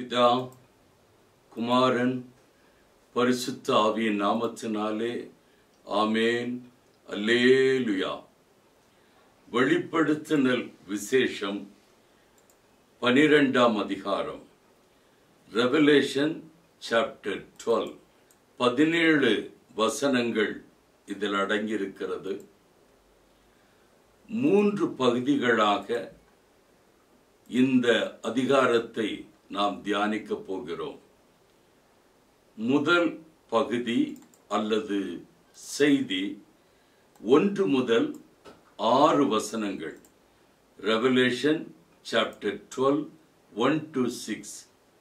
பிதா குமாரன் பரிசுத்த ஆவியின் நாமத்தினாலே ஆமேன் அல்லேலுயா வெளிப்படுத்துதல் விசேஷம் பனிரெண்டாம் அதிகாரம் ரெவலேஷன் சாப்டர் டுவெல் பதினேழு வசனங்கள் இதில் அடங்கியிருக்கிறது மூன்று பகுதிகளாக இந்த அதிகாரத்தை நாம் தியானிக்க போகிறோம் முதல் பகுதி அல்லது செய்தி ஒன்று முதல் ஆறு வசனங்கள் Revelation chapter twelve one to six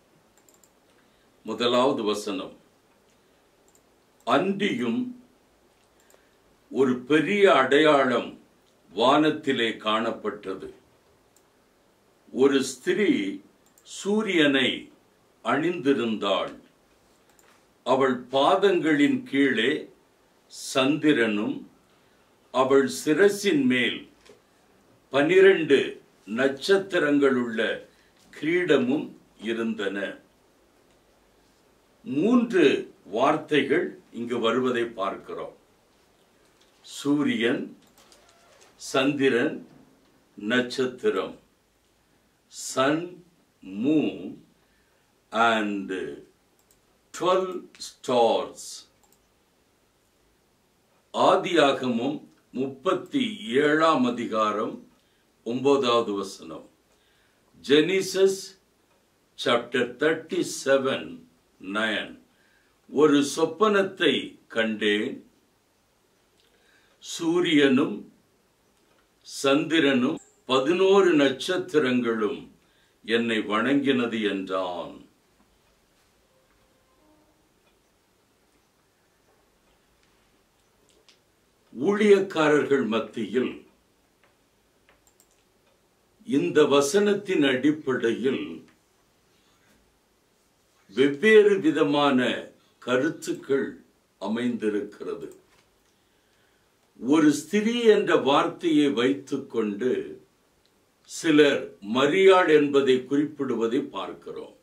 முதலாவது வசனம் அன்றியும் ஒரு பெரிய அடையாளம் வானத்திலே காணப்பட்டது ஒரு ஸ்திரீ சூரியனை அணிந்திருந்தாள் அவள் பாதங்களின் கீழே சந்திரனும் அவள் சிரசின் மேல் பனிரண்டு நட்சத்திரங்களுள்ள கிரீடமும் இருந்தன மூன்று வார்த்தைகள் இங்கு வருவதை பார்க்கிறோம் சூரியன் சந்திரன் நட்சத்திரம் sun moon and twelve stars ஆதியாகமும் முப்பத்தி ஏழாம் அதிகாரம் ஒன்பதாவது வசனம் Genesis chapter thirty seven nine ஒரு சொப்பனத்தை கண்டேன் சூரியனும் சந்திரனும் பதினோரு நட்சத்திரங்களும் என்னை வணங்கினது என்றான் ஊழியக்காரர்கள் மத்தியில் இந்த வசனத்தின் அடிப்படையில் வெவ்வேறு விதமான கருத்துக்கள் அமைந்திருக்கிறது ஒரு ஸ்திரீ என்ற வார்த்தையை வைத்துக்கொண்டு சிலர் மரியாள் என்பதை குறிப்பிடுவதை பார்க்கிறோம்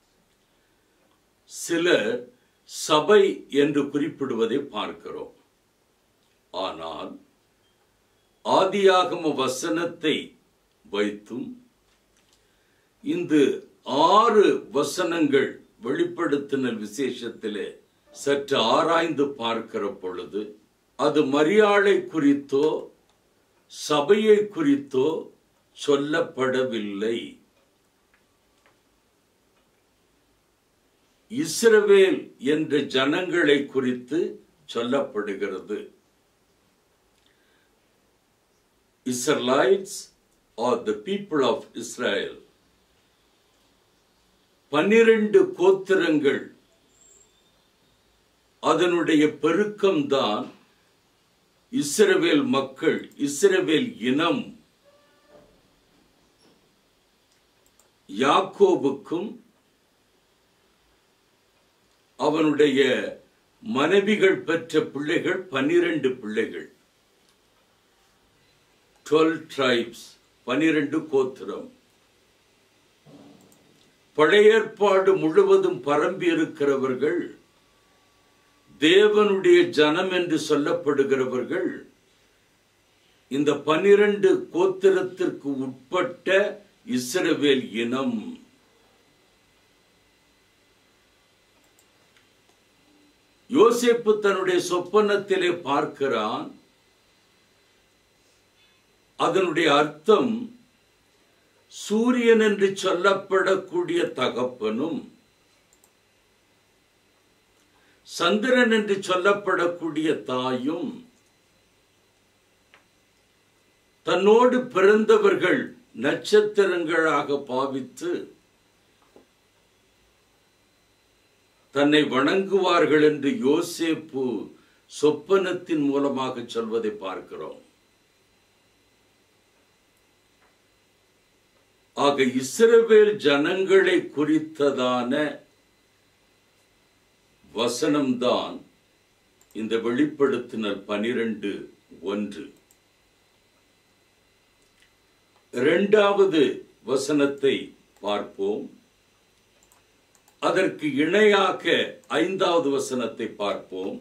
சிலர் சபை என்று குறிப்பிடுவதை பார்க்கிறோம் ஆனால் ஆதியாகம வசனத்தை வைத்தும் இந்த ஆறு வசனங்கள் வெளிப்படுத்தின விசேஷத்திலே சற்று ஆராய்ந்து பார்க்கிற பொழுது அது மரியாளை குறித்தோ சபையை குறித்தோ சொல்லப்படவில்லை இஸ்ரவேல் என்ற ஜனங்களை குறித்து சொல்லப்படுகிறது Israelites are the people of Israel பன்னிரண்டு கோத்திரங்கள் அதனுடைய பெருக்கம்தான் இஸ்ரவேல் மக்கள் இஸ்ரவேல் இனம் யாக்கோபுக்கும் அவனுடைய மனைவிகள் பெற்ற பிள்ளைகள் பனிரெண்டு பிள்ளைகள் டுவெல் ட்ரைப்ஸ் பனிரெண்டு கோத்திரம் பழைய ஏற்பாடு முழுவதும் பரம்பி இருக்கிறவர்கள் தேவனுடைய ஜனம் என்று சொல்லப்படுகிறவர்கள் இந்த பனிரெண்டு கோத்திரத்திற்கு உட்பட்ட இஸ்ரவேல் இனம் யோசேப்பு தன்னுடைய சொப்பனத்திலே பார்க்கிறான் அதனுடைய அர்த்தம் சூரியன் என்று சொல்லப்படக்கூடிய தகப்பனும் சந்திரன் என்று சொல்லப்படக்கூடிய தாயும் தன்னோடு பிறந்தவர்கள் நட்சத்திரங்களாக பாவித்து தன்னை வணங்குவார்கள் என்று யோசேப்பு சொப்பனத்தின் மூலமாக சொல்வதை பார்க்கிறோம் ஆக இஸ்ரவேல் ஜனங்களை குறித்ததான வசனம்தான் இந்த வெளிப்படுத்தினர் பனிரெண்டு ஒன்று இரண்டாவது வசனத்தை பார்ப்போம் அதற்கு இணையாக ஐந்தாவது வசனத்தை பார்ப்போம்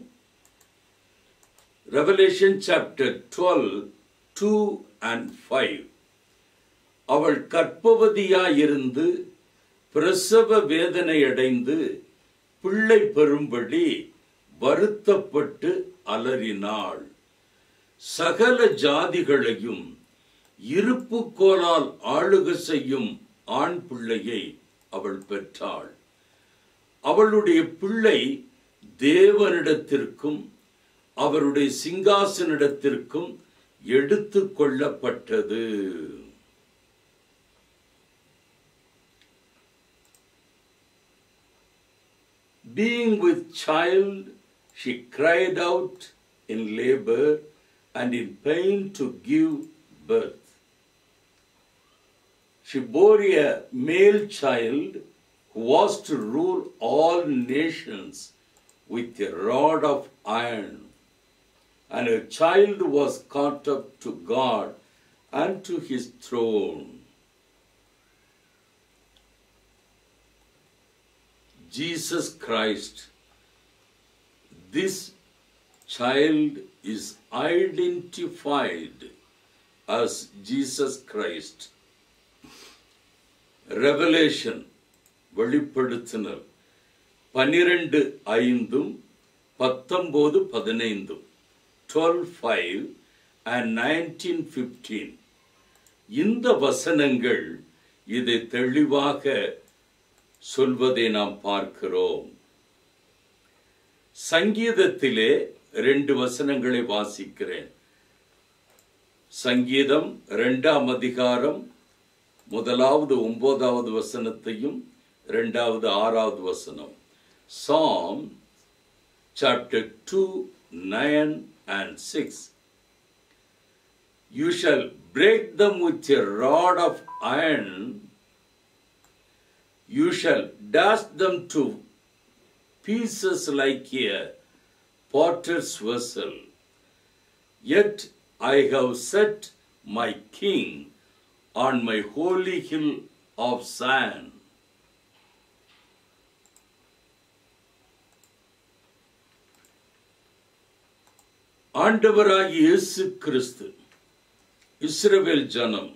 Revelation chapter twelve two and five அவள் கற்பவதியாயிருந்து பிரசவ வேதனை அடைந்து பிள்ளை பெறும்படி வருத்தப்பட்டு அலறினாள் சகல ஜாதிகளையும் இருப்பு கோலால் ஆளுக செய்யும் ஆண் பிள்ளையை அவள் பெற்றாள் அவளுடைய பிள்ளை தேவனிடத்திற்கும் அவருடைய சிங்காசனிடத்திற்கும் எடுத்து கொள்ளப்பட்டது Being with child, she cried out in labor and in pain to give birth. She bore a male child who was to rule all nations with a rod of iron. And her child was caught up to God and to his throne. Jesus Christ, this child is identified as Jesus Christ. Revelation வெளிப்படுத்தினர் பனிரெண்டு ஐந்தும் பத்தொன்பது பதினைந்தும் twelve five and nineteen fifteen இந்த வசனங்கள் இதை தெளிவாக சொல்வதை நாம் பார்க்கிறோம் சங்கீதத்திலே ரெண்டு வசனங்களை வாசிக்கிறேன் சங்கீதம் இரண்டாம் அதிகாரம் முதலாவது ஒன்பதாவது வசனத்தையும் இரண்டாவது ஆறாவது வசனம் Psalm chapter two nine and six you shall break them with a rod of iron you shall dash them to pieces like a potter's vessel. Yet I have set my king on my holy hill of Zion. ஆண்டவராகிய இயேசு கிறிஸ்து இஸ்ரவேல் ஜனம்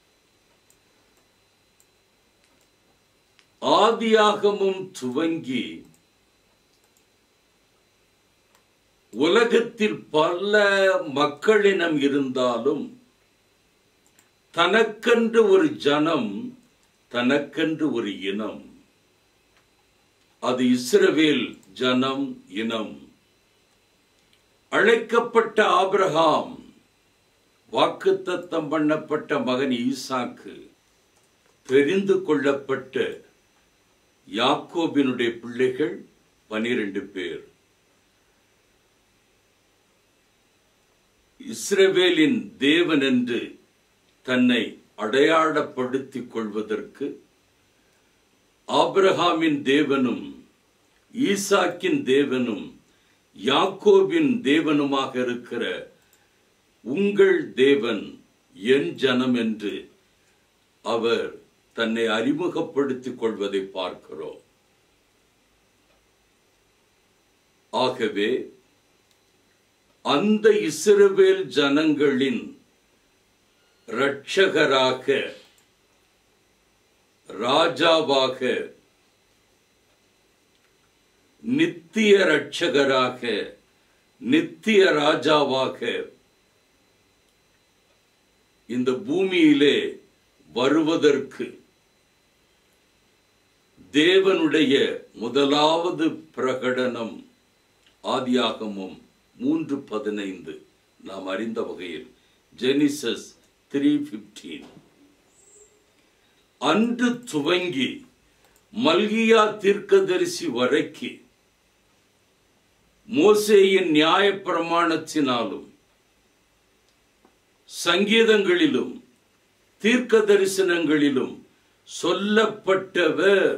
ஆதியாகமும் துவங்கி உலகத்தில் பல மக்களினம் இருந்தாலும் தனக்கென்று ஒரு ஜனம் தனக்கென்று ஒரு இனம் அது இஸ்ரவேல் ஜனம் இனம் அழைக்கப்பட்ட ஆபிரகாம் வாக்குத்தத்தம் பண்ணப்பட்ட மகன் ஈசாக்கு தெரிந்து கொள்ளப்பட்ட யாக்கோபினுடைய பிள்ளைகள் பனிரெண்டு பேர் இஸ்ரவேலின் தேவன் என்று தன்னை அடையாளப்படுத்திக் கொள்வதற்கு ஆபிரகாமின் தேவனும் ஈசாக்கின் தேவனும் யாக்கோபின் தேவனுமாக இருக்கிற உங்கள் தேவன் என் ஜனம் என்று அவர் தன்னை அறிமுகப்படுத்திக் கொள்வதை பார்க்கிறோம் ஆகவே அந்த இஸ்ரவேல் ஜனங்களின் இரட்சகராக ராஜாவாக நித்திய இரட்சகராக நித்திய ராஜாவாக இந்த பூமியிலே வருவதற்கு தேவனுடைய முதலாவது பிரகடனம் ஆதியாகமும் மூன்று பதினைந்து நாம் அறிந்த வகையில் ஜெனிசஸ் த்ரீ பிப்டீன் அன்று துவங்கி மல்கியா தீர்க்கதரிசி வரைக்கு மோசேயின் நியாய பிரமாணத்தினாலும் சங்கீதங்களிலும் தீர்க்க தரிசனங்களிலும் சொல்லப்பட்டவர்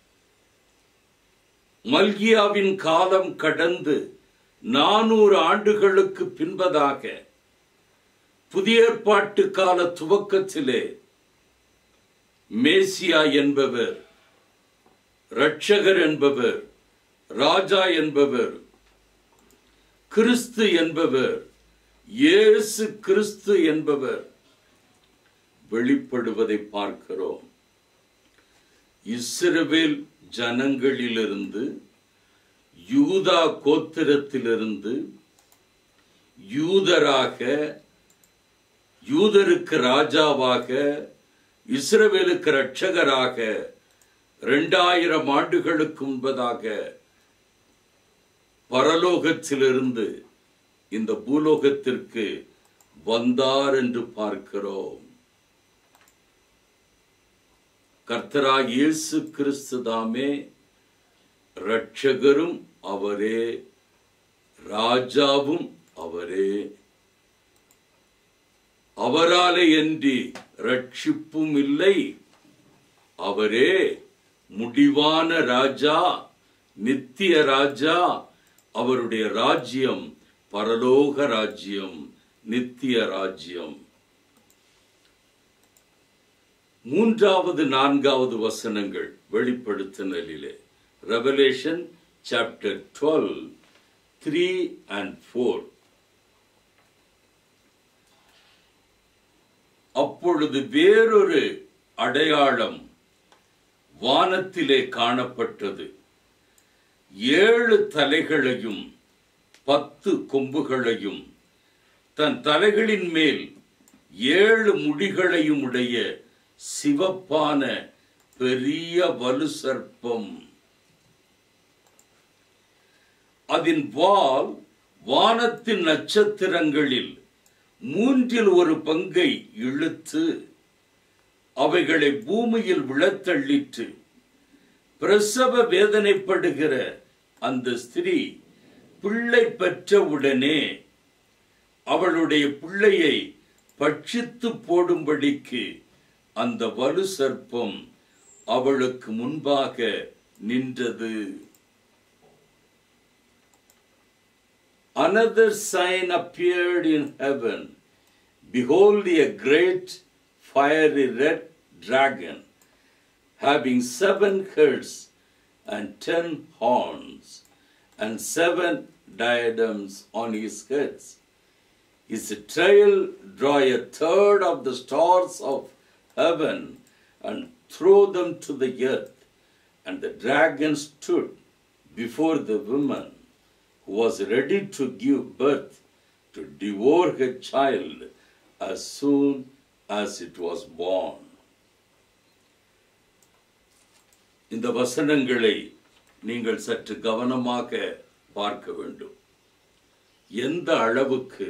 மல்கியாவின் காலம் கடந்து நானூறு ஆண்டுகளுக்கு பின்பதாக புதிய ஏற்பாட்டு கால துவக்கத்திலே மேசியா என்பவர் இரட்சகர் என்பவர் ராஜா என்பவர் கிறிஸ்து என்பவர் இயேசு கிறிஸ்து என்பவர் வெளிப்படுவதை பார்க்கிறோம் இஸ்ரவேல் ஜனங்களிலிருந்து யூதா கோத்திரத்திலிருந்து யூதராக யூதருக்கு ராஜாவாக இஸ்ரவேலுக்கு இரட்சகராக இரண்டாயிரம் ஆண்டுகளுக்கு முன்பதாக பரலோகத்திலிருந்து இந்த பூலோகத்திற்கு வந்தார் என்று பார்க்கிறோம் கர்த்தராய் இயேசு கிறிஸ்து தாமே இரட்சகரும் அவரே ராஜாவும் அவரே அவராலே அன்றி ரட்சிப்பும் இல்லை அவரே முடிவான ராஜா நித்திய ராஜா அவருடைய ராஜ்யம் பரலோக ராஜ்யம் நித்திய ராஜ்யம் மூன்றாவது நான்காவது வசனங்கள் வெளிப்படுத்தினலிலே Revelation chapter twelve three and four அப்பொழுது வேறொரு அடையாளம் வானத்திலே காணப்பட்டது ஏழு தலைகளையும் பத்து கொம்புகளையும் தன் தலைகளின் மேல் ஏழு முடிகளையும் உடைய சிவப்பான பெரிய வலு சர்ப்பம் அதன் வால் வானத்தின் நட்சத்திரங்களில் மூன்றில் ஒரு பங்கை இழுத்து அவைகளை பூமியில் விழத்தள்ளிற்று பிரசவ வேதனைப்படுகிற அந்த ஸ்திரீ பிள்ளை பெற்றவுடனே அவளுடைய பிள்ளையை பட்சித்து போடும்படிக்கு அந்த வலு சர்ப்பம் அவளுக்கு முன்பாக நின்றது Another sign appeared in heaven. Behold, a great fiery red dragon, having seven heads and ten horns, and seven diadems on his heads. His tail draw a third of the stars of heaven and throw them to the earth. And the dragon stood before the woman who was ready to give birth to devour her child as soon as it was born. இந்த வசனங்களை நீங்கள் சற்று கவனமாக பார்க்க வேண்டும் எந்த அளவுக்கு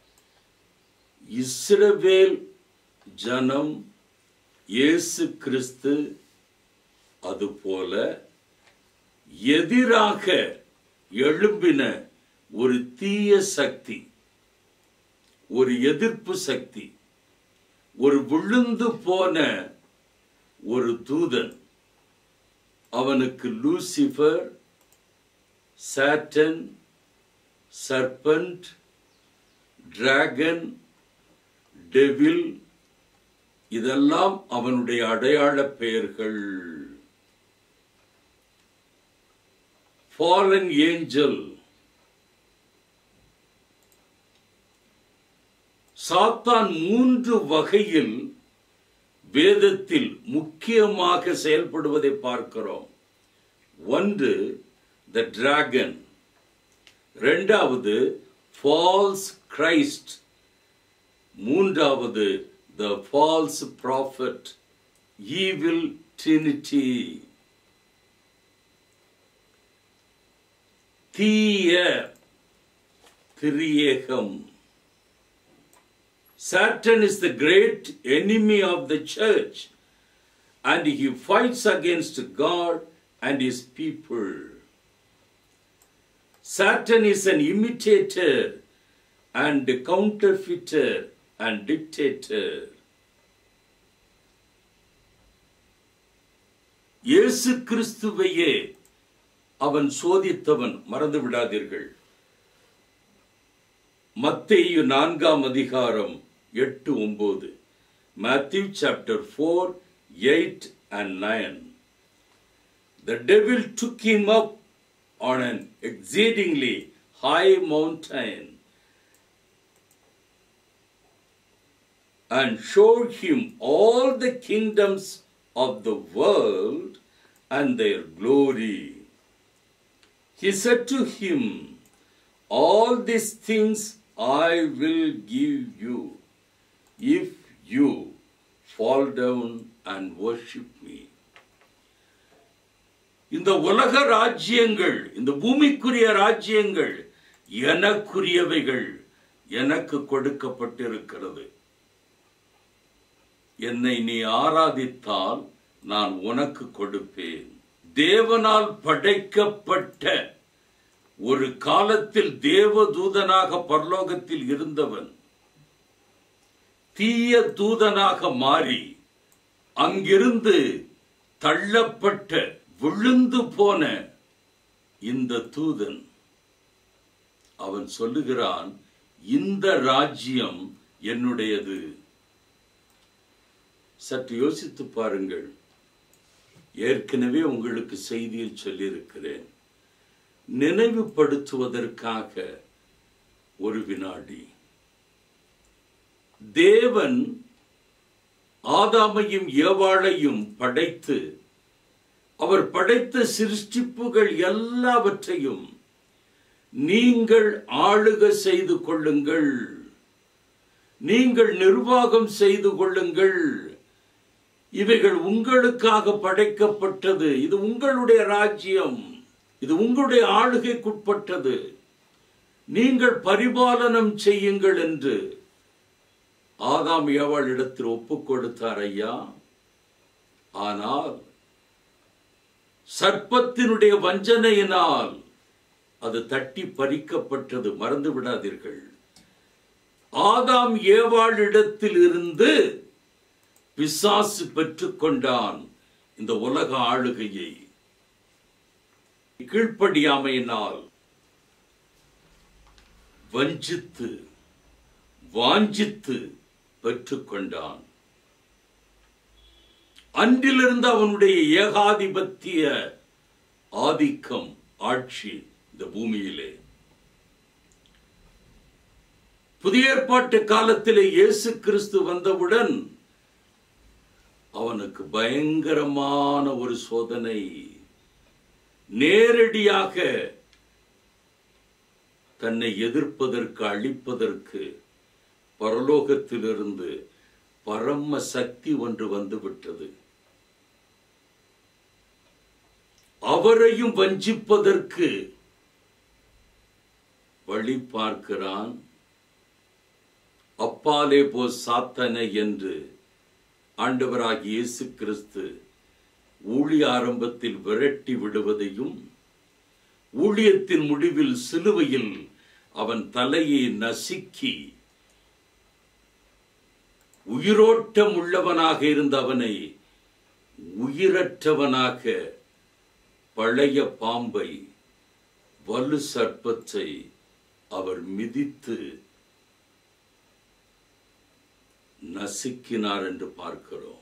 இஸ்ரவேல் ஜனம் இயேசு கிறிஸ்து அதுபோல எதிராக எழும்பின ஒரு தீய சக்தி ஒரு எதிர்ப்பு சக்தி ஒரு விழுந்து போன ஒரு தூதன் அவனுக்கு Lucifer Satan serpent dragon devil இதெல்லாம் அவனுடைய அடையாள பெயர்கள் fallen angel சாத்தான் மூன்று வகையில் வேதத்தில் முக்கியமாக செயல்படுவதை பார்க்கிறோம் ஒன்று த டிராகன் இரண்டாவது ஃபால்ஸ் கிரைஸ்ட் மூன்றாவது the false prophet evil trinity தீய திரியேகம் Satan is the great enemy of the church and he fights against God and his people. Satan is an imitator and counterfeiter and dictator. இயேசு கிறிஸ்துவையே அவன் சோதித்தவன் மறந்து விடாதீர்கள் மத்தேயு நான்காம் அதிகாரம் எட்டு ஒன்பது Matthew chapter four eight and nine the devil took him up on an exceedingly high mountain and showed him all the kingdoms of the world and their glory. He said to him, All these things I will give you if you fall down and worship me. இந்த உலக ராஜ்யங்கள் இந்த பூமிக்குரிய ராஜ்யங்கள் எனக்குரியவைகள் எனக்கு கொடுக்கப்பட்டிருக்கிறது என்னை நீ ஆராதித்தால் நான் உனக்கு கொடுப்பேன் தேவனால் படைக்கப்பட்ட ஒரு காலத்தில் தேவதூதனாக பரலோகத்தில் இருந்தவன் தீய தூதனாக மாறி அங்கிருந்து தள்ளப்பட்ட விழுந்து போன இந்த தூதன் அவன் சொல்லுகிறான் இந்த ராஜ்யம் என்னுடையது சற்று யோசித்து பாருங்கள் ஏற்கனவே உங்களுக்கு செய்தியில் சொல்லியிருக்கிறேன் நினைவுபடுத்துவதற்காக ஒரு வினாடி தேவன் ஆதாமையும் ஏவாளையும் படைத்து அவர் படைத்த சிருஷ்டிப்புகள் எல்லாவற்றையும் நீங்கள் ஆளுக செய்து கொள்ளுங்கள் நீங்கள் நிர்வாகம் செய்து கொள்ளுங்கள் இவைகள் உங்களுக்காக படைக்கப்பட்டது இது உங்களுடைய ராஜ்யம் இது உங்களுடைய ஆளுகைக்குட்பட்டது நீங்கள் பரிபாலனம் செய்யுங்கள் என்று ஆதாம் ஏவாள் இடத்தில் ஒப்புக் கொடுத்தார் ஐயா ஆனால் சர்ப்பத்தினுடைய வஞ்சனையினால் அது தட்டி பறிக்கப்பட்டது மறந்து விடாதீர்கள் ஆதாம் ஏவாள் இடத்தில் இருந்து பிசாசு பெற்றுக்கொண்டான் இந்த உலக ஆளுகையை கீழ்ப்படியாமையினால் வஞ்சித்து வாஞ்சித்து பெற்றுக்கொண்டான் அன்றிலிருந்து அவனுடைய ஏகாதிபத்திய ஆதிக்கம் ஆட்சி இந்த பூமியிலே புதிய ஏற்பாட்டு காலத்திலே இயேசு கிறிஸ்து வந்தவுடன் அவனுக்கு பயங்கரமான ஒரு சோதனை நேரடியாக தன்னை எதிர்ப்பதற்கு அழிப்பதற்கு பரலோகத்திலிருந்து பரம சக்தி ஒன்று வந்துவிட்டது அவரையும் வஞ்சிப்பதற்கு வழி பார்க்கிறான் அப்பாலே போ சாத்தனை என்று ஆண்டவராகிய இயேசு கிறிஸ்து ஊழிய ஆரம்பத்தில் விரட்டி விடுவதையும் ஊழியத்தின் முடிவில் சிலுவையில் அவன் தலையை நசுக்கி உயிரோட்டம் உள்ளவனாக இருந்த அவனை உயிரற்றவனாக பழைய பாம்பை வலு சர்ப்பத்தை அவர் மிதித்து நசுக்கினார் என்று பார்க்கிறோம்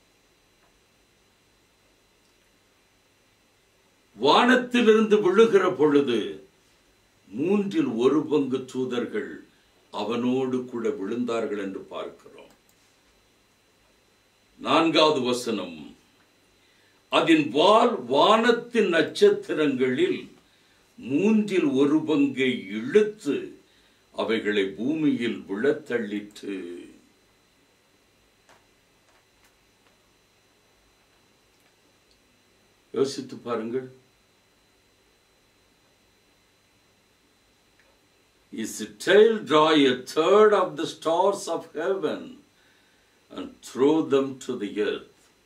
வானத்திலிருந்து விழுகிற பொழுது மூன்றில் ஒரு பங்கு தூதர்கள் அவனோடு கூட விழுந்தார்கள் என்று பார்க்கிறோம் நான்காவது வசனம் அதன் வால் வானத்தின் நட்சத்திரங்களில் மூன்றில் ஒரு பங்கை இழுத்து அவைகளை பூமியில் விழத்தள்ளிற்று யோசித்து பாருங்கள் His tail draw a third of the stars of heaven and throw them to the earth.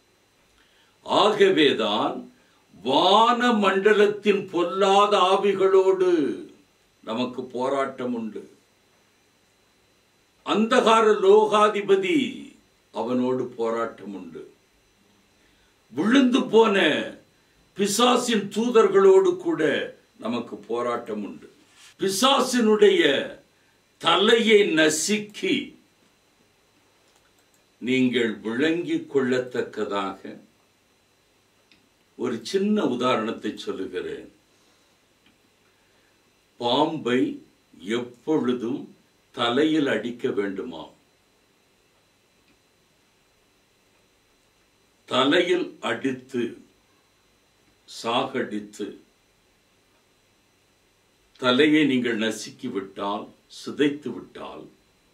ஆகவேதான் வான மண்டலத்தின் பொல்லாத ஆவிகளோடு நமக்கு போராட்டம் உண்டு அந்தகார லோகாதிபதி அவனோடு போராட்டம் உண்டு விழுந்து போன பிசாசின் தூதர்களோடு கூட நமக்கு போராட்டம் உண்டு பிசாசினுடைய தலையை நசுக்கி நீங்கள் விளங்கிக் கொள்ளத்தக்கதாக ஒரு சின்ன உதாரணத்தை சொல்லுகிறேன் பாம்பை எப்பொழுதும் தலையில் அடிக்க வேண்டுமா தலையில் அடித்து சாகடித்து தலையை நீங்கள் நசுக்கி விட்டால் சிதைத்து விட்டால்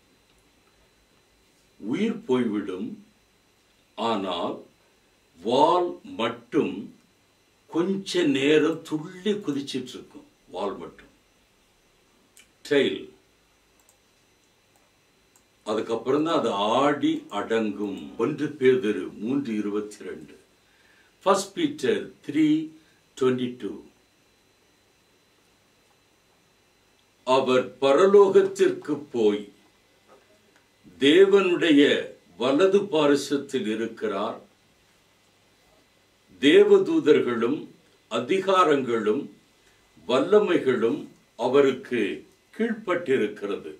உயிர் போய்விடும் ஆனால் வால் மட்டும் கொஞ்ச நேரம் துள்ளி குதிச்சிட்டு இருக்கும் வால் மட்டும் டெயில் அதுக்கப்புறம் தான் அது ஆடி அடங்கும் ஒன்று பேதரு மூன்று இருபத்தி ரெண்டு first Peter three twenty two அவர் பரலோகத்திற்கு போய் தேவனுடைய வலது பாரிசத்தில் இருக்கிறார் தேவதூதர்களும் அதிகாரங்களும் வல்லமைகளும் அவருக்கு கீழ்ப்பட்டிருக்கிறது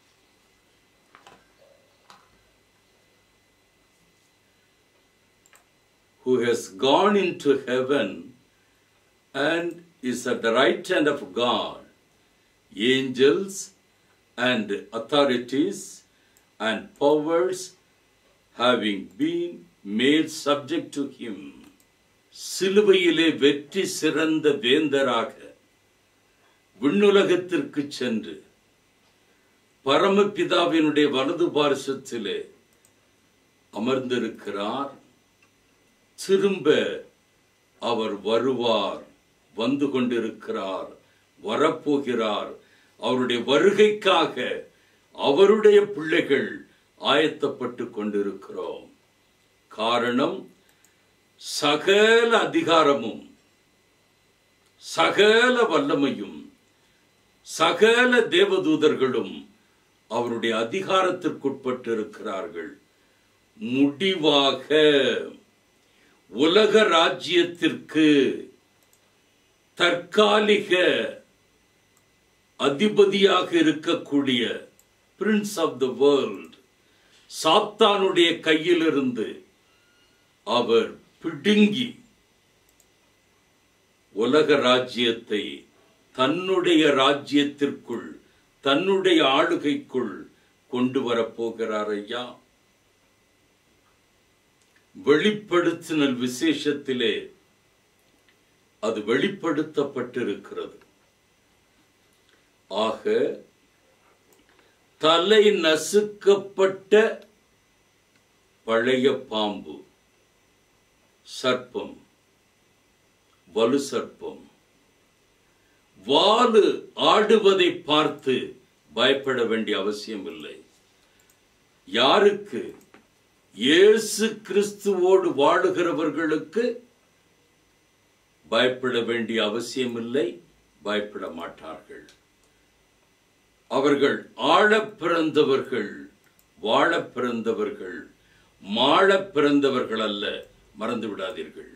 who has gone into heaven and is at the right hand of God, angels and authorities and powers having been made subject to him. சிலுவையிலே வெற்றி சிறந்த வேந்தராக விண்ணுலகத்திற்கு சென்று பரமபிதாவினுடைய வலது பாரசத்திலே அமர்ந்திருக்கிறார் திரும்ப அவர் வருவார் வந்து கொண்டிருக்கிறார் வரப்போகிறார் அவருடைய வருகைக்காக அவருடைய பிள்ளைகள் ஆயத்தப்பட்டு கொண்டிருக்கிறோம் காரணம் சகல அதிகாரமும் சகல வல்லமையும் சகல தேவதூதர்களும் அவருடைய அதிகாரத்திற்குட்பட்டு இருக்கிறார்கள் முடிவாக உலக ராஜ்யத்திற்கு தற்காலிக அதிபதியாக இருக்கக்கூடிய பிரின்ஸ் ஆஃப் த வேர்ல்ட் சாத்தானுடைய கையிலிருந்து அவர் பிடுங்கி உலக ராஜ்யத்தை தன்னுடைய ராஜ்யத்திற்குள் தன்னுடைய ஆளுகைக்குள் கொண்டு வரப்போகிறார் ஐயா வெளிப்படுத்தினல் விசேஷத்திலே அது வெளிப்படுத்தப்பட்டிருக்கிறது ஆக தலை நசுக்கப்பட்ட பழைய பாம்பு சர்ப்பம் வலு சர்ப்பம் வாலு ஆடுவதை பார்த்து பயப்பட வேண்டிய அவசியம் இல்லை யாருக்கு இயேசு கிறிஸ்துவோடு வாழுகிறவர்களுக்கு பயப்பட வேண்டிய அவசியமில்லை பயப்பட மாட்டார்கள் அவர்கள் ஆழப் பிறந்தவர்கள் வாழப் பிறந்தவர்கள் மாழப் பிறந்தவர்கள் அல்ல மறந்து விடாதீர்கள்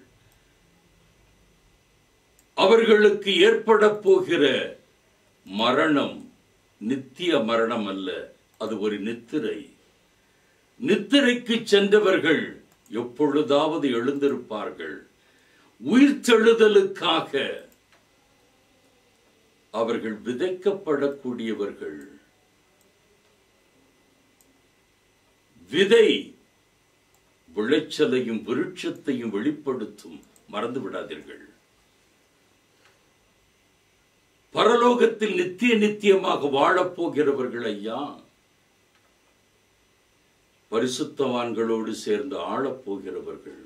அவர்களுக்கு ஏற்பட போகிற மரணம் நித்திய மரணம் அல்ல அது ஒரு நித்திரை நித்திரைக்கு சென்றவர்கள் எப்பொழுதாவது எழுந்திருப்பார்கள் உயிர்த்தெழுதலுக்காக அவர்கள் விதைக்கப்படக்கூடியவர்கள் விதை விளைச்சலையும் விருட்சத்தையும் வெளிப்படுத்தும் மறந்து விடாதீர்கள் பரலோகத்தில் நித்திய நித்தியமாக வாழப்போகிறவர்கள் ஐயா பரிசுத்தவான்களோடு சேர்ந்து ஆளப்போகிறவர்கள்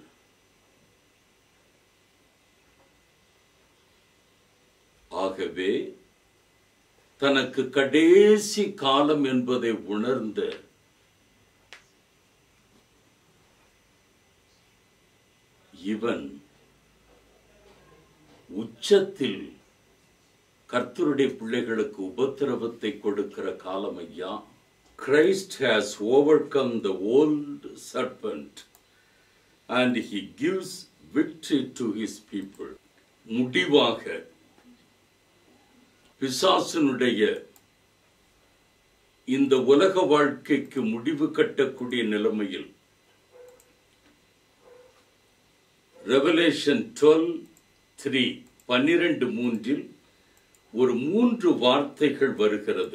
ஆகவே தனக்கு கடைசி காலம் என்பதை உணர்ந்த இவன் உச்சத்தில் கர்த்தருடைய பிள்ளைகளுக்கு உபத்திரவத்தை கொடுக்கிற காலம் ஐயா Christ has overcome the old serpent and he gives victory to his people முடிவாக பிசாசனுடைய இந்த உலக வாழ்க்கைக்கு முடிவு கட்டக்கூடிய நிலைமையில் ரெவலேஷன் டுவெல் த்ரீ பன்னிரண்டு மூன்றில் ஒரு மூன்று வார்த்தைகள் வருகிறது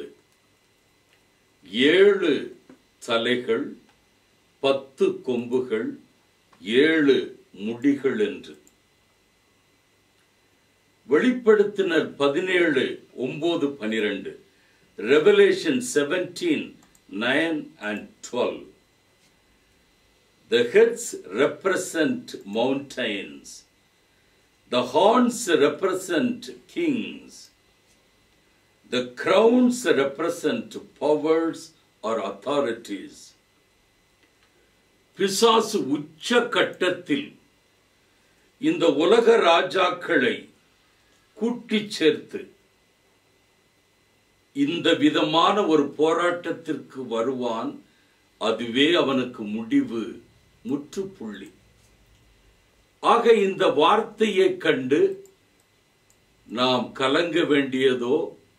ஏழு தலைகள் பத்து கொம்புகள் ஏழு முடிகள் என்று வெளிப்படுத்தினர் பதினேழு ஒன்பது பனிரெண்டு Revelation seventeen nine and twelve The heads represent mountains. The horns represent kings. The crowns represent powers or authorities. பிசாசு உச்ச கட்டத்தில் இந்த உலக ராஜாக்களை கூட்டிச் சேர்த்து இந்த விதமான ஒரு போராட்டத்திற்கு வருவான் அதுவே அவனுக்கு முடிவு முற்றுப்புள்ளி ஆக இந்த வார்த்தையை கண்டு நாம் கலங்க வேண்டியதோ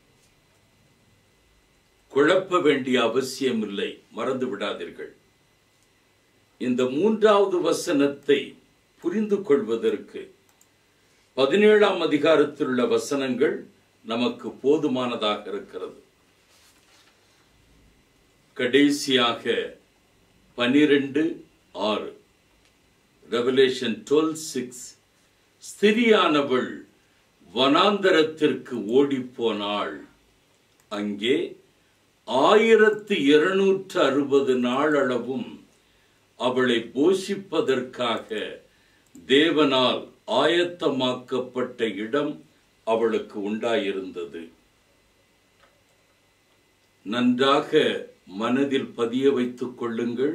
குழப்ப வேண்டிய அவசியமில்லை மறந்து விடாதீர்கள் இந்த மூன்றாவது வசனத்தை புரிந்து கொள்வதற்கு பதினேழாம் அதிகாரத்தில் உள்ள வசனங்கள் நமக்கு போதுமானதாக இருக்கிறது கடைசியாக பனிரெண்டு ஆறு ரெவலேஷன் டுவெல் சிக்ஸ் ஸ்திரியானவள் வனாந்தரத்திற்கு ஓடிப்போனாள் அங்கே ஆயிரத்து இருநூற்று அறுபது நாளளவும் அவளை போஷிப்பதற்காக தேவனால் ஆயத்தமாக்கப்பட்ட இடம் அவளுக்கு உண்டாயிருந்தது நன்றாக மனதில் பதிய வைத்துக் கொள்ளுங்கள்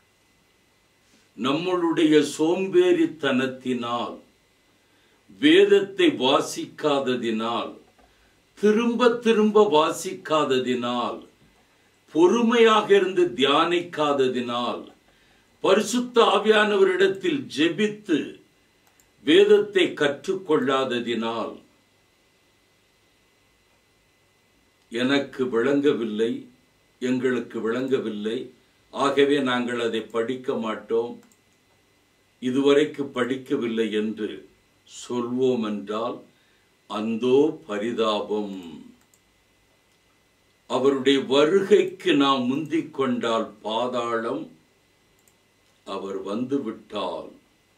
நம்மளுடைய சோம்பேறித்தனத்தினால் வேதத்தை வாசிக்காததினால் திரும்ப திரும்ப வாசிக்காததினால் பொறுமையாக இருந்து தியானிக்காததினால் பரிசுத்த ஆவியானவரிடத்தில் ஜெபித்து வேதத்தை கற்றுக்கொள்ளாததினால் எனக்கு விளங்கவில்லை எங்களுக்கு விளங்கவில்லை ஆகவே நாங்கள் அதை படிக்க மாட்டோம் இதுவரைக்கு படிக்கவில்லை என்று சொல்வோம் என்றால் அந்தோ பரிதாபம் அவருடைய வருகைக்கு நாம் முந்திக் கொண்டால் பாதாளம் அவர் வந்துவிட்டால்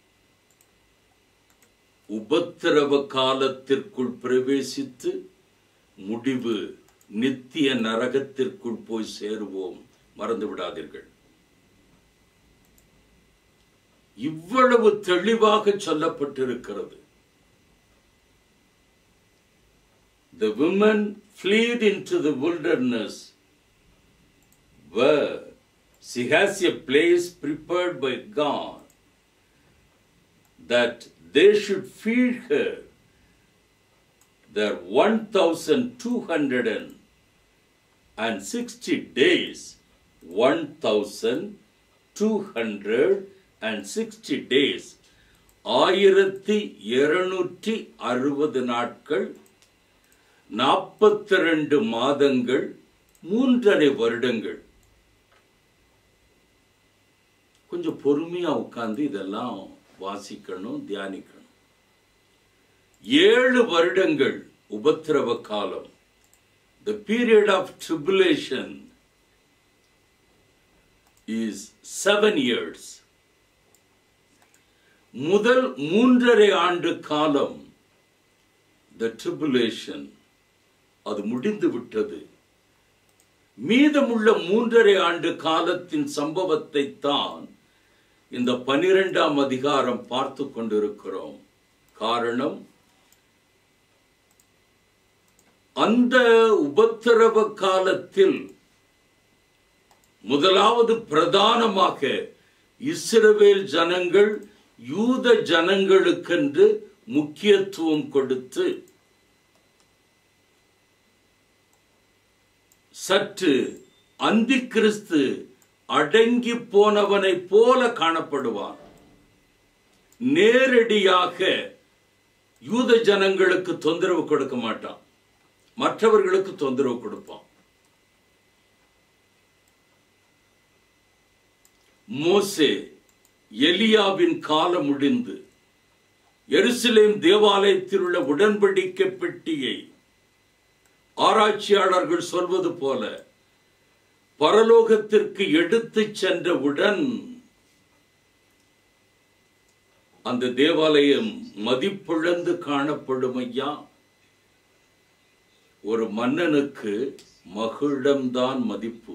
உபத்திரவ காலத்திற்குள் பிரவேசித்து முடிவு நித்திய நரகத்திற்குள் போய் சேருவோம் மறந்து விடாதீர்கள் இவ்வளவு தெளிவாக சொல்லப்பட்டிருக்கிறது The women fled into the wilderness where she has a place prepared by God that they should feed her their 1260 days 1260 days ஆயிரத்தி இருநூற்றி அறுபது நாட்கள் நாற்பத்தி ரெண்டு மாதங்கள் மூன்றரை வருடங்கள் கொஞ்சம் பொறுமையா உட்கார்ந்து இதெல்லாம் வாசிக்கணும் தியானிக்கணும் ஏழு வருடங்கள் உபத்திரவ காலம் the period of tribulation is seven years முதல் மூன்றரை ஆண்டு காலம் the tribulation அது முடிந்து விட்டது மீதமுள்ள மூன்றரை ஆண்டு காலத்தின் சம்பவத்தை தான் இந்த பனிரெண்டாம் அதிகாரம் பார்த்து கொண்டிருக்கிறோம் காரணம் அந்த உபத்திரவ காலத்தில் முதலாவது பிரதானமாக இஸ்ரவேல் ஜனங்கள் யூத ஜனங்களுக்கென்று முக்கியத்துவம் கொடுத்து சற்று அந்தி கிறிஸ்து அடங்கி போனவனை போல காணப்படுவான் நேரடியாக யூத ஜனங்களுக்கு தொந்தரவு கொடுக்க மாட்டான் மற்றவர்களுக்கு தொந்தரவு கொடுப்பான் மோசே எலியாவின் காலம் முடிந்து எருசலேம் தேவாலயத்தில் உள்ள உடன்படிக்கை பெட்டியை ஆராய்ச்சியாளர்கள் சொல்வது போல பரலோகத்திற்கு எடுத்துச் சென்றவுடன் அந்த தேவாலயம் மதிப்பிழந்து காணப்படும் ஐயா ஒரு மன்னனுக்கு மகிழம்தான் மதிப்பு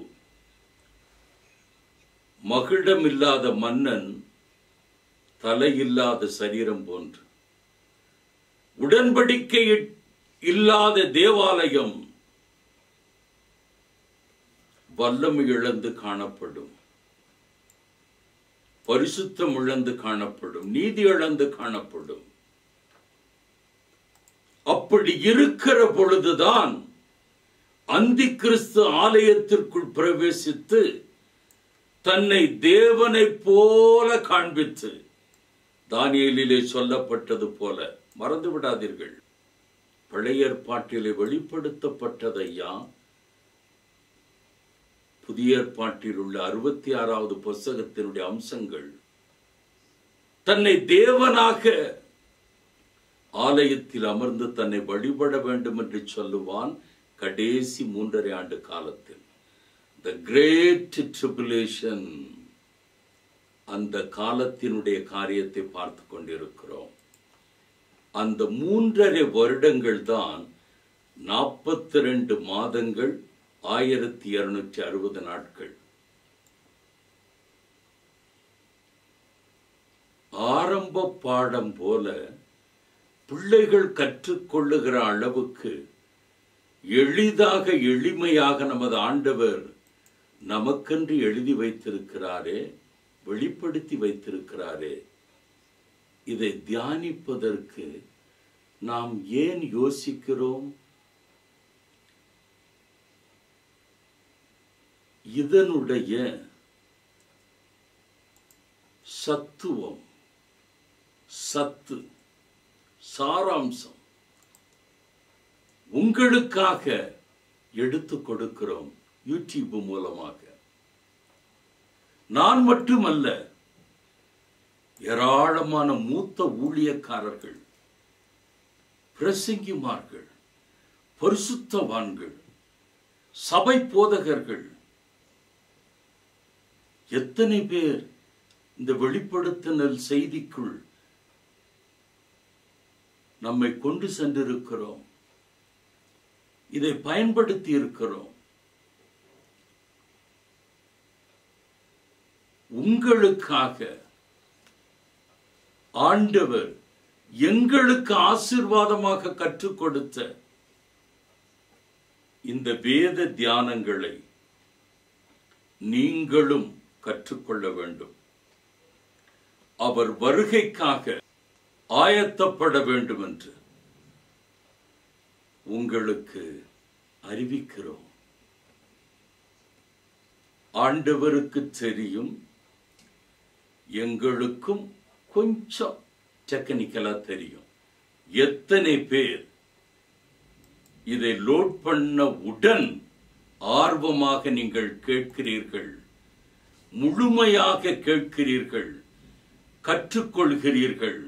மகிழம் இல்லாத மன்னன் தலையில்லாத சரீரம் போன்று உடன்படிக்கை இல்லாத தேவாலயம் வல்லமை இழந்து காணப்படும் பரிசுத்தம் இழந்து காணப்படும் நீதி இழந்து காணப்படும் அப்படி இருக்கிற பொழுதுதான் அந்தி கிறிஸ்து ஆலயத்திற்குள் பிரவேசித்து தன்னை தேவனைப் போல காண்பித்து தானியலிலே சொல்லப்பட்டது போல மறந்து விடாதீர்கள் பழைய ஏற்பாட்டிலே வெளிப்படுத்தப்பட்டதையா புதிய ஏற்பாட்டில் உள்ள அறுபத்தி ஆறாவது புஸ்தகத்தினுடைய அம்சங்கள் தன்னை தேவனாக ஆலயத்தில் அமர்ந்து தன்னை வழிபட வேண்டும் என்று சொல்லுவான் கடைசி மூன்றரை ஆண்டு காலத்தில் த கிரேட் ட்ரிபுலேஷன் அந்த காலத்தினுடைய காரியத்தை பார்த்து கொண்டிருக்கிறோம் அந்த மூன்றரை வருடங்கள் தான் நாற்பத்தி ரெண்டு மாதங்கள் ஆயிரத்தி இருநூற்றி அறுபது நாட்கள் ஆரம்ப பாடம் போல பிள்ளைகள் கற்றுக்கொள்ளுகிற அளவுக்கு எளிதாக எளிமையாக நமது ஆண்டவர் நமக்கென்று எழுதி வைத்திருக்கிறாரே வெளிப்படுத்தி வைத்திருக்கிறாரே இதை தியானிப்பதற்கு நாம் ஏன் யோசிக்கிறோம் இதனுடைய சத்துவம் சத்து சாராம்சம் உங்களுக்காக எடுத்து கொடுக்கிறோம் யூடியூப் மூலமாக நான் மட்டுமல்ல ஏராளமான மூத்த ஊழியக்காரர்கள் பிரசங்கிமார்கள் பரிசுத்தவான்கள் சபை போதகர்கள் எத்தனை பேர் இந்த வெளிப்படுத்தினல் செய்திக்குள் நம்மை கொண்டு சென்றிருக்கிறோம் இதை பயன்படுத்தி இருக்கிறோம் உங்களுக்காக ஆண்டவர் எங்களுக்கு ஆசிர்வாதமாக கற்றுக் கொடுத்த இந்த வேத தியானங்களை நீங்களும் கற்றுக்கொள்ள வேண்டும் அவர் வருகைக்காக ஆயத்தப்பட வேண்டும் என்று உங்களுக்கு அறிவிக்கிறோம் ஆண்டவருக்கு தெரியும் எங்களுக்கும் கொஞ்சம் டெக்னிக்கலா தெரியும் எத்தனை பேர் இதை லோட் பண்ண உடன் ஆர்வமாக நீங்கள் கேட்கிறீர்கள் முழுமையாக கேட்கிறீர்கள் கற்றுக்கொள்கிறீர்கள்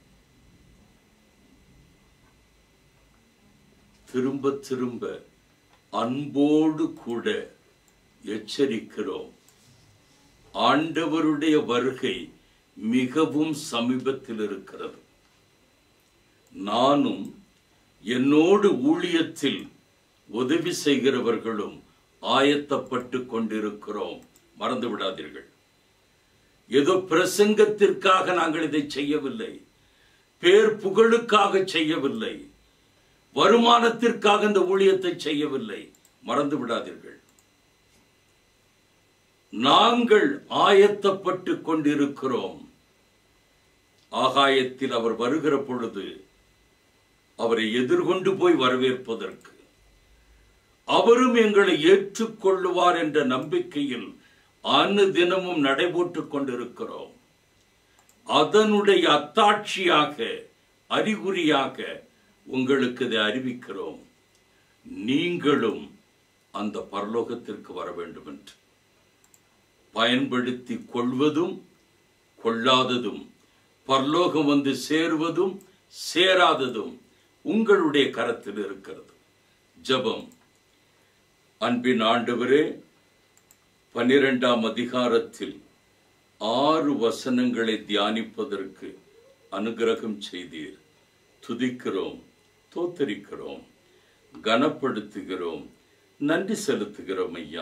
திரும்ப திரும்ப அன்போடு கூட எச்சரிக்கிறோம் ஆண்டவருடைய வருகை மிகவும் சமீபத்தில் இருக்கிறது நானும் என்னோடு ஊழியத்தில் உதவி செய்கிறவர்களும் ஆயத்தப்பட்டு கொண்டிருக்கிறோம் மறந்து விடாதீர்கள் ஏதோ பிரசங்கத்திற்காக நாங்கள் இதை செய்யவில்லை பேர் புகழுக்காக செய்யவில்லை வருமானத்திற்காக இந்த ஊழியத்தை செய்யவில்லை மறந்து விடாதீர்கள் நாங்கள் ஆயத்தப்பட்டு கொண்டிருக்கிறோம் ஆகாயத்தில் அவர் வருகிற பொழுது அவரை எதிர்கொண்டு போய் வரவேற்பதற்கு அவரும் எங்களை ஏற்றுக்கொள்ளுவார் என்ற நம்பிக்கையில் அன்னு தினமும் நடைபோட்டுக் கொண்டிருக்கிறோம் அதனுடைய அத்தாட்சியாக அறிகுறியாக உங்களுக்கு இதை அறிவிக்கிறோம் நீங்களும் அந்த பரலோகத்திற்கு வர வேண்டும் என்று பயன்படுத்தி கொள்வதும் கொள்ளாததும் பரலோகம் வந்து சேருவதும் சேராததும் உங்களுடைய கரத்தில் இருக்கிறது ஜெபம் அன்பின் ஆண்டவரே பன்னிரெண்டாம் அதிகாரத்தில் ஆறு வசனங்களை தியானிப்பதற்கு அனுகிரகம் செய்தீர் துதிக்கிறோம் தோத்தரிக்கிறோம் கனப்படுத்துகிறோம் நன்றி செலுத்துகிறோம் ஐயா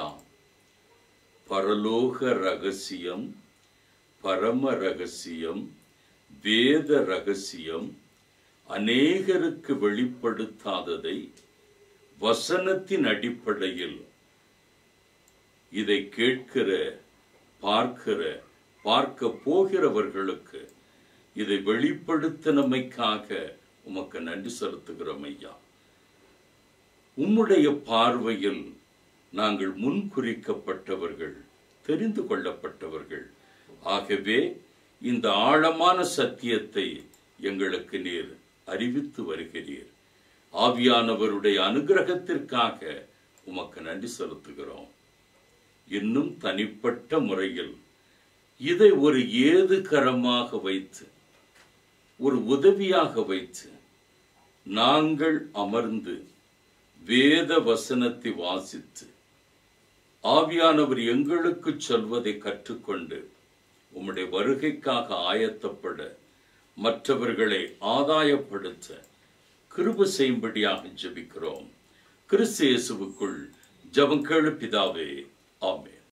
பரலோக ரகசியம் பரம ரகசியம் வேத ரகசியம் அநேகருக்கு வெளிப்படுத்தாததை வசனத்தின் அடிப்படையில் இதை கேட்கிற பார்க்கிற பார்க்க போகிறவர்களுக்கு இதை வெளிப்படுத்தினமைக்காக உமக்கு நன்றி செலுத்துகிறோம் ஐயா உம்முடைய பார்வையில் நாங்கள் முன்குறிக்கப்பட்டவர்கள் தெரிந்து கொள்ளப்பட்டவர்கள் ஆகவே இந்த ஆழமான சத்தியத்தை எங்களுக்கு நீர் அறிவித்து வருகிறீர் ஆவியானவருடைய அனுகிரகத்திற்காக உமக்கு நன்றி செலுத்துகிறோம் இன்னும் தனிப்பட்ட முறையில் இதை ஒரு ஏதுகரமாக வைத்து ஒரு உதவியாக வைத்து நாங்கள் அமர்ந்து வேத வசனத்தை வாசித்து ஆவியானவர் எங்களுக்கு சொல்வதை கற்றுக்கொண்டு உம்முடைய வருகைக்காக ஆயத்தப்பட மற்றவர்களை ஆதாயப்படுத்த கிருப செய்யும்படியாக ஜெபிக்கிறோம் கிறிஸ்து இயேசுவுக்குள் ஜெபம் கேளு பிதாவே ஆமென்